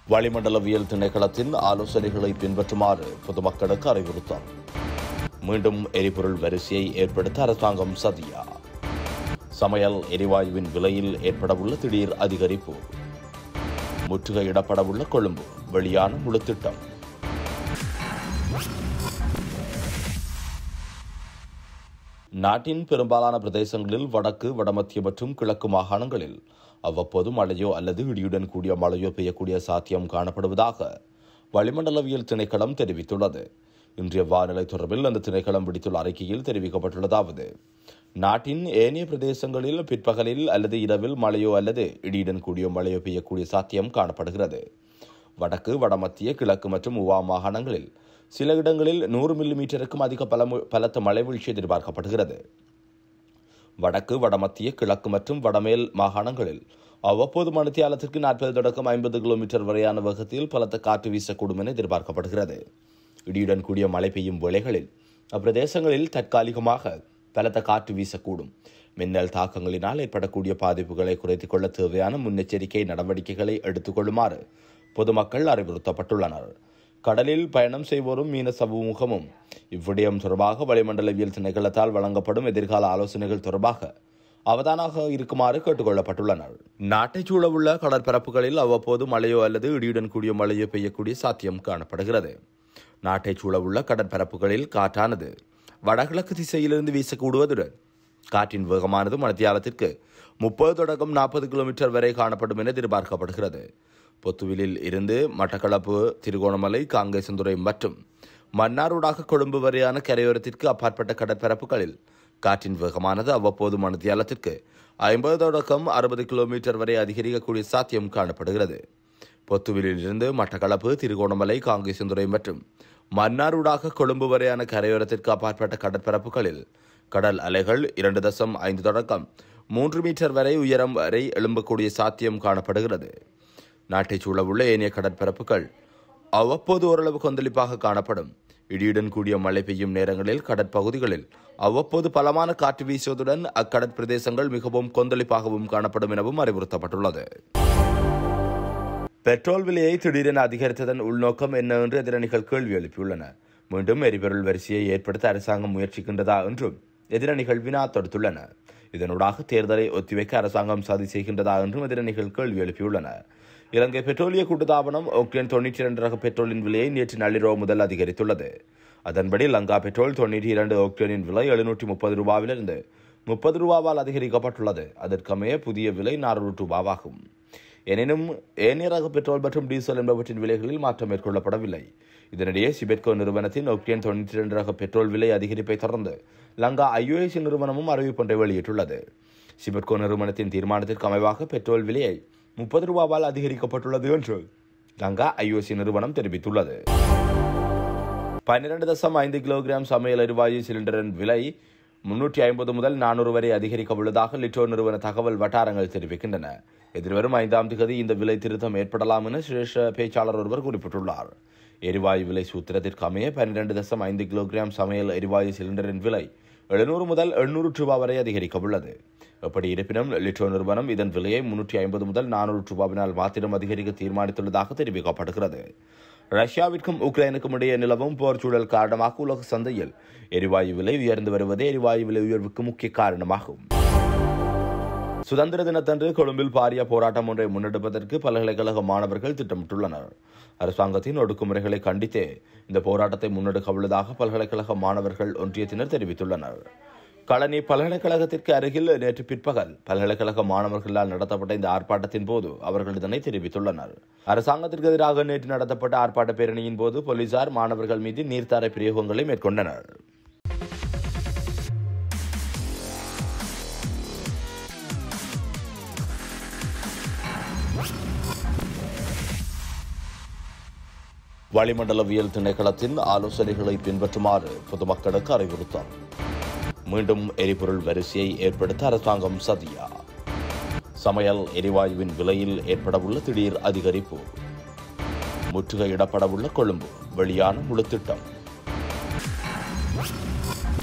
வளிமண்டலவியல் திணைக்களத்தின் ஆலோசனைகளை பின்பற்றுமாறு பொதுமக்களுக்கு அறிவுறுத்தல் மீண்டும் எரிபொருள் வரிசையை ஏற்படுத்த அரசாங்கம் சதியா சமையல் எரிவாயுவின் விலையில் ஏற்படவுள்ள திடீர் அதிகரிப்பு முற்றுகையிடப்படவுள்ள கொழும்பு வெளியான முழு திட்டம் நாட்டின் பெரும்பாலான பிரதேசங்களில் வடக்கு வடமத்திய மற்றும் கிழக்கு மாகாணங்களில் அவ்வப்போது மழையோ அல்லது இடியுடன் கூடிய மழையோ பெய்யக்கூடிய சாத்தியம் காணப்படுவதாக வளிமண்டலவியல் திணைக்களம் தெரிவித்துள்ளது இன்றைய வானிலை தொடர்பில் அந்த திணைக்களம் விடுத்துள்ள அறிக்கையில் தெரிவிக்கப்பட்டுள்ளதாவது நாட்டின் ஏனைய பிரதேசங்களில் பிற்பகலில் அல்லது இரவில் மழையோ அல்லது இடியுடன் கூடிய மழையோ பெய்யக்கூடிய சாத்தியம் காணப்படுகிறது வடக்கு வடமத்திய கிழக்கு மற்றும் உவா மாகாணங்களில் சில இடங்களில் நூறு மில்லி மீட்டருக்கும் அதிக பல பலத்த மழை வீழ்ச்சி எதிர்பார்க்கப்படுகிறது வடக்கு வடமத்திய கிழக்கு மற்றும் வடமேல் மாகாணங்களில் அவ்வப்போது மணித்தியாலத்திற்கு நாற்பது தொடக்கம் ஐம்பது கிலோமீட்டர் வரையான வேகத்தில் பலத்த காற்று வீசக்கூடும் என எதிர்பார்க்கப்படுகிறது இடியுடன் கூடிய மழை பெய்யும் வேளைகளில் அப்பிரதேசங்களில் தற்காலிகமாக பலத்த காற்று வீசக்கூடும் மின்னல் தாக்கங்களினால் ஏற்படக்கூடிய பாதிப்புகளை குறைத்துக் கொள்ள தேவையான முன்னெச்சரிக்கை நடவடிக்கைகளை எடுத்துக் கொள்ளுமாறு பொதுமக்கள் அறிவுறுத்தப்பட்டுள்ளனர் கடலில் பயணம் செய்வோரும் மீன சமூகமும் இவ்விடயம் தொடர்பாக வளிமண்டலவியல் திணைக்களத்தால் வழங்கப்படும் எதிர்கால ஆலோசனைகள் தொடர்பாக அவதானாக இருக்குமாறு கேட்டுக்கொள்ளப்பட்டுள்ளனர் நாட்டைச் சூழவுள்ள கடற்பரப்புகளில் அவ்வப்போது மழையோ அல்லது இடியுடன் கூடிய மழையோ பெய்யக்கூடிய சாத்தியம் காணப்படுகிறது நாட்டைச் சூழவுள்ள கடற்பரப்புகளில் காற்றானது வடகிழக்கு திசையிலிருந்து வீசக்கூடுவதுடன் காற்றின் வேகமானது மணித்தியாலத்திற்கு முப்பது தொடக்கம் நாற்பது கிலோமீட்டர் வரை காணப்படும் என எதிர்பார்க்கப்படுகிறது பொத்துவிலில் இருந்து மட்டக்களப்பு திருகோணமலை காங்கேசந்துறை மற்றும் மன்னாரூடாக கொழும்பு வரையான கரையோரத்திற்கு அப்பாற்பட்ட கடற்பரப்புகளில் காற்றின் வேகமானது அவ்வப்போது மணித்தியாலத்திற்கு ஐம்பது தொடக்கம் அறுபது கிலோமீட்டர் வரை அதிகரிக்கக்கூடிய சாத்தியம் காணப்படுகிறது பொத்துவிலில் இருந்து மட்டக்களப்பு திருகோணமலை காங்கேசந்துறை மற்றும் மன்னாரூடாக கொழும்பு வரையான கரையோரத்திற்கு அப்பாற்பட்ட கடற்பரப்புகளில் கடல் அலைகள் இரண்டு தசம் ஐந்து தொடக்கம் மூன்று மீட்டர் வரை உயரம் வரை எழும்பக்கூடிய சாத்தியம் காணப்படுகிறது நாட்டைச் சூழவுள்ள ஏனைய கடற்பரப்புகள் அவ்வப்போது ஓரளவு கொந்தளிப்பாக காணப்படும் இடியுடன் கூடிய மழை பெய்யும் நேரங்களில் கடற்பகுதிகளில் அவ்வப்போது பலமான காற்று வீசுவதுடன் அக்கடற்பிரதேசங்கள் மிகவும் கொந்தளிப்பாகவும் காணப்படும் எனவும் அறிவுறுத்தப்பட்டுள்ளது பெட்ரோல் விலையை திடீரென அதிகரித்ததன் உள்நோக்கம் என்ன என்று எதிரணிகள் கேள்வி எழுப்பியுள்ளன மீண்டும் எரிபொருள் வரிசையை ஏற்படுத்த அரசாங்கம் முயற்சிக்கின்றதா என்றும் எதிரணிகள் வினா தொடுத்துள்ளன இதனூடாக தேர்தலை ஒத்திவைக்க அரசாங்கம் சதி செய்கின்றதா என்றும் எதிரணிகள் கேள்வி எழுப்பியுள்ளன இலங்கை பெட்ரோலிய கூட்டுத்தாபனம் ஒக்டேன் தொண்ணூற்றி இரண்டு ரக பெட்ரோலின் விலையை நேற்று நள்ளிரவு முதல் அதிகரித்துள்ளது அதன்படி லங்கா பெட்ரோல் தொண்ணூற்றி இரண்டு ஒக்டேனின் விலை எழுநூற்றி முப்பது ரூபாவிலிருந்து முப்பது ரூபாவால் அதிகரிக்கப்பட்டுள்ளது அதற்கமைய புதிய விலை நானூறு ரூபாவாகும் எனினும் ஏனைய ரக பெட்ரோல் மற்றும் டீசல் என்பவற்றின் விலைகளில் மாற்றம் மேற்கொள்ளப்படவில்லை இதனிடையே சிபெட்கோ நிறுவனத்தின் ஒக்டேன் தொண்ணூற்றி இரண்டு ரக பெட்ரோல் விலை அதிகரிப்பை தொடர்ந்து லங்கா ஐஓஎஸ் நிறுவனமும் அறிவிப்பொன்றை வெளியிட்டுள்ளது சிபெட்கோ நிறுவனத்தின் தீர்மானத்திற்கு அமைவாக பெட்ரோல் விலையை முப்பது ரூபாவால் அதிகரிக்கப்பட்டுள்ளது என்று லங்கா ஐஓசி நிறுவனம் தெரிவித்துள்ளது பன்னிரண்டு தசம் ஐந்து கிலோகிராம் சமையல் எரிவாயு சிலிண்டரின் விலை முன்னூற்றி ஐம்பது முதல் நானூறு வரை அதிகரிக்க உள்ளதாக லிட்டோ நிறுவன தகவல் வட்டாரங்கள் தெரிவிக்கின்றன எதிர்வரும் ஐந்தாம் தேதி இந்த விலை திருத்தம் ஏற்படலாம் என சிரேஷ்ட பேச்சாளர் ஒருவர் குறிப்பிட்டுள்ளார் எரிவாயு விலை சூத்திரத்திற்கு அமைய பன்னிரண்டு தசம் ஐந்து கிலோகிராம் சமையல் எரிவாயு சிலிண்டரின் விலை எழுநூறு முதல் எண்ணூறு ரூபாய் வரை அதிகரிக்க உள்ளது எப்படி இருப்பினும் லிட்டோ நிறுவனம் இதன் விலையை முன்னூற்றி ஐம்பது முதல் நானூறு ரூபாவினால் மாத்திரம் அதிகரிக்க தீர்மானித்துள்ளதாக தெரிவிக்கப்படுகிறது ரஷ்யாவிற்கும் உக்ரைனுக்கும் இடையே நிலவும் போர் சூழல் காரணமாக உலக சந்தையில் எரிவாயு விலை உயர்ந்து வருவதே எரிவாயு விலை உயர்வுக்கு முக்கிய காரணமாகும் சுதந்திர தினத்தன்று கொழும்பில் பாரிய போராட்டம் ஒன்றை முன்னெடுப்பதற்கு பல்கலைக்கழக மாணவர்கள் திட்டமிட்டுள்ளனர் அரசாங்கத்தின் ஒடுக்குமுறைகளை கண்டித்தே இந்த போராட்டத்தை முன்னெடுக்க உள்ளதாக பல்கலைக்கழக மாணவர்கள் ஒன்றியத்தினர் தெரிவித்துள்ளனர் களனி பல்கலைக்கழகத்திற்கு அருகில் நேற்று பிற்பகல் பல்கலைக்கழக மாணவர்களால் நடத்தப்பட்ட இந்த ஆர்ப்பாட்டத்தின் போது அவர்கள் இதனை தெரிவித்துள்ளனர் அரசாங்கத்திற்கு எதிராக நேற்று நடத்தப்பட்ட ஆர்ப்பாட்ட பேரணியின் போது போலீசார் மாணவர்கள் மீது நீர்த்தாரை பிரயோகங்களை மேற்கொண்டனர் வளிமண்டலவியல் திணைக்களத்தின் ஆலோசனைகளை பின்பற்றுமாறு பொதுமக்களுக்கு அறிவுறுத்தல் மீண்டும் எரிபொருள் வரிசையை ஏற்படுத்த அரசாங்கம் சதியா சமையல் எரிவாயுவின் விலையில் ஏற்படவுள்ள திடீர் அதிகரிப்பு முற்றுகையிடப்படவுள்ள கொழும்பு வெளியான முழு திட்டம்